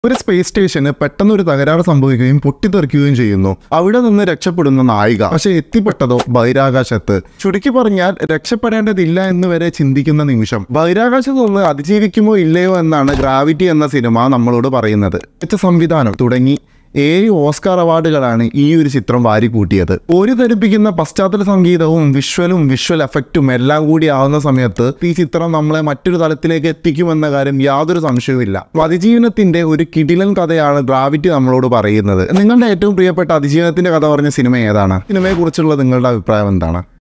ഒരു സ്പേസ് സ്റ്റേഷന് പെട്ടെന്ന് ഒരു തകരാറ് സംഭവിക്കുകയും പൊട്ടിത്തെറിക്കുകയും ചെയ്യുന്നു അവിടെ നിന്ന് രക്ഷപ്പെടുന്ന നായിക പക്ഷെ എത്തിപ്പെട്ടതോ ബഹിരാകാശത്ത് ചുരുക്കി പറഞ്ഞാൽ രക്ഷപ്പെടേണ്ടതില്ല എന്ന് വരെ ചിന്തിക്കുന്ന നിമിഷം ബഹിരാകാശത്ത് നിന്ന് അതിജീവിക്കുമോ ഇല്ലയോ എന്നാണ് ഗ്രാവിറ്റി എന്ന സിനിമ നമ്മളോട് പറയുന്നത് മികച്ച സംവിധാനം തുടങ്ങി ഏഴ് ഓസ്കാർ അവാർഡുകളാണ് ഈ ഒരു ചിത്രം വാരിക്കൂട്ടിയത് ഒരു ധരിപ്പിക്കുന്ന പശ്ചാത്തല സംഗീതവും വിഷ്വലും വിഷ്വൽ എഫക്റ്റും എല്ലാം കൂടി ആവുന്ന സമയത്ത് ഈ ചിത്രം നമ്മളെ മറ്റൊരു തലത്തിലേക്ക് എത്തിക്കുമെന്ന കാര്യം യാതൊരു സംശയവുമില്ല അതിജീവനത്തിന്റെ ഒരു കിടിലൻ കഥയാണ് ഗ്രാവിറ്റി നമ്മളോട് പറയുന്നത് നിങ്ങളുടെ ഏറ്റവും പ്രിയപ്പെട്ട അതിജീവനത്തിന്റെ കഥ പറഞ്ഞ സിനിമ ഏതാണ് സിനിമയെ കുറിച്ചുള്ള നിങ്ങളുടെ അഭിപ്രായം എന്താണ്